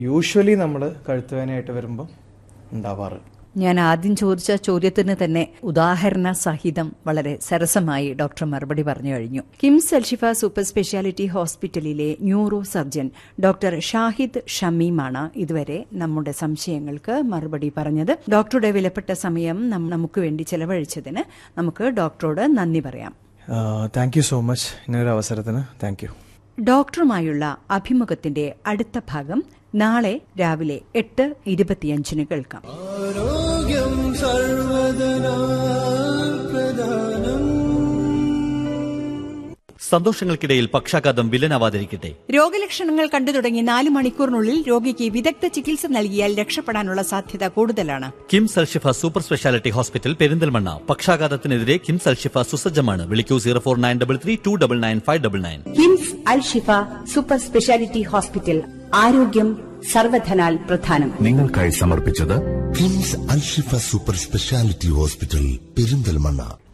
usually നമ്മൾ കഴുത്തുവേദനയായിട്ട് വരുമ്പോൾ ഉണ്ടാവാറ് ഞാൻ ആദ്യം ചോദിച്ച ചോദ്യത്തിന് തന്നെ ഉദാഹരണ സഹിതം വളരെ സരസമായി ഡോക്ടർ മറുപടി പറഞ്ഞു കഴിഞ്ഞു കിംസ് അൽഷിഫ സൂപ്പർ സ്പെഷ്യാലിറ്റി ഹോസ്പിറ്റലിലെ ന്യൂറോ സർജൻ ഡോക്ടർ ഷാഹിദ് ഷമീമാണ് ഇതുവരെ നമ്മുടെ സംശയങ്ങൾക്ക് മറുപടി പറഞ്ഞത് ഡോക്ടറുടെ വിലപ്പെട്ട സമയം നം- നമുക്ക് വേണ്ടി ചെലവഴിച്ചതിന് നമുക്ക് ഡോക്ടറോട് നന്ദി പറയാം താങ്ക് യു സോ മച്ച് ഇങ്ങനൊരു അവസരത്തിന് താങ്ക് യു ഡോക്ടറുമായുള്ള അഭിമുഖത്തിന്റെ അടുത്ത ഭാഗം നാളെ രാവിലെ എട്ട് ഇരുപത്തിയഞ്ചിന് കേൾക്കാം ആരോഗ്യം സർവദനാ പ്രധാനം സന്തോഷങ്ങൾക്കിടയിൽ പക്ഷാഘാതം വില്ലനാവാതിരിക്കട്ടെ രോഗലക്ഷണങ്ങൾ കണ്ടു തുടങ്ങി നാല് മണിക്കൂറിനുള്ളിൽ രോഗിക്ക് വിദഗ്ധ ചികിത്സ നൽകിയാൽ രക്ഷപ്പെടാനുള്ള സാധ്യത കൂടുതലാണ് KIMS Alshifa super speciality hospital Perinthalmanna പക്ഷാഘാതത്തിനെതിരെ കിംസ് അൽഷിഫ സുസജ്ജമാണ് വിളിക്കൂ zero four nine double three two double nine five double nine KIMS Al Shifa super speciality hospital ആരോഗ്യം സർവധനാൽ പ്രധാനം നിങ്ങൾക്കായി സമർപ്പിച്ചത് KIMS Alshifa super speciality hospital Perinthalmanna